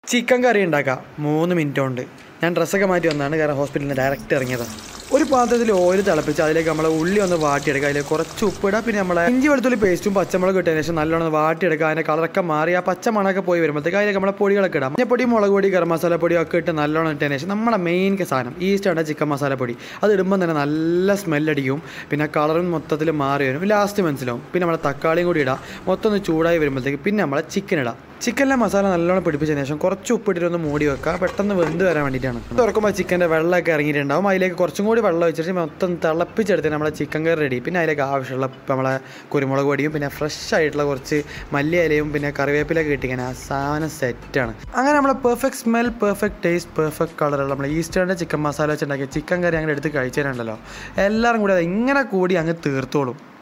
chicken കറി ഉണ്ടാക്കാം മൂന്ന് minute കൊണ്ട് ഞാൻ ഡ്രസ്സൊക്കെ മാറ്റി വന്നതാണ് കാരണം ഹോസ്പിറ്റലിൽ നിന്ന് ഡയറക്റ്റ് ഇറങ്ങിയതാണ് ഒരു പാത്രത്തിൽ ഓയിൽ തിളപ്പിച്ച് അതിലേക്ക് നമ്മൾ ഉള്ളി ഒന്ന് വാട്ടിയെടുക്കുക അതിലേക്ക് കുറച്ച് ഉപ്പിടുക പിന്നെ നമ്മളെ ഇഞ്ചി വെളുത്തുള്ളി പേസ്റ്റും പച്ചമുളക് ഇട്ടതിന് ശേഷം നല്ലോണം ഒന്ന് വാട്ടിയെടുക്കുക അതിൻ്റെ കളറൊക്കെ മാറി ആ പച്ച മണമൊക്കെ പോയി വരുമ്പോഴത്തേക്ക് അതിലേക്ക് നമ്മളെ പൊടികളൊക്കെ ഇടാം മഞ്ഞപ്പൊടി മുളക് പൊടി ഗരം മസാല പൊടി ഒക്കെ ഇട്ട് നല്ലോണം ഇട്ടതിന് ശേഷം നമ്മുടെ മെയിൻ സാധനം ഈസ്റ്റാണ് ചിക്കൻ മസാല പൊടി അത് ഇടുമ്പോൾ തന്നെ നല്ല സ്മെല്ലടിക്കും പിന്നെ കളറും മൊത്തത്തിൽ മാറി വരും ലാസ്റ്റ് മനസ്സിലാവും പിന്നെ നമ്മളെ തക്കാളിയും കൂടി ഇടാം മൊത്തം ഒന്ന് ചൂടായി വരുമ്പോഴത്തേക്ക് പിന്നെ നമ്മളെ ചിക്കൻ ഇടാം ചിക്കനിലെ മസാല നല്ലോണം പിടിപ്പിച്ചതിന് ശേഷം കുറച്ച് ഉപ്പിട്ടിട്ട് ഒന്ന് മൂടി വെക്കുക പെട്ടെന്ന് വെന്ത് വരാൻ വേണ്ടിയിട്ടാണ് തുറക്കുമ്പോൾ ചിക്കൻ്റെ വെള്ളമൊക്കെ ഇറങ്ങിയിട്ടുണ്ടാവും അതിലേക്ക് കുറച്ചും കൂടി വെള്ളം ഒഴിച്ചിട്ട് മൊത്തം തിളപ്പിച്ചെടുത്ത് നമ്മളെ ചിക്കൻ കറി റെഡി പിന്നെ അതിലേക്ക് ആവശ്യമുള്ള നമ്മളെ കുരുമുളക് പൊടിയും പിന്നെ ഫ്രഷ് ആയിട്ടുള്ള കുറച്ച് മല്ലി ഇലയും പിന്നെ കറിവേപ്പിലൊക്കെ കിട്ടിക്കാൻ ആ സാധനം സെറ്റാണ് അങ്ങനെ നമ്മളെ perfect smell perfect taste perfect കളറുള്ള നമ്മൾ ഈസ്റ്റേണിൻ്റെ ചിക്കൻ മസാല വെച്ചുണ്ടാക്കിയ ചിക്കൻ കറി അങ്ങനെ എടുത്ത് കഴിച്ചിട്ടുണ്ടല്ലോ എല്ലാവരും കൂടി അത് ഇങ്ങനെ കൂടി അങ്ങ് തീർത്തോളും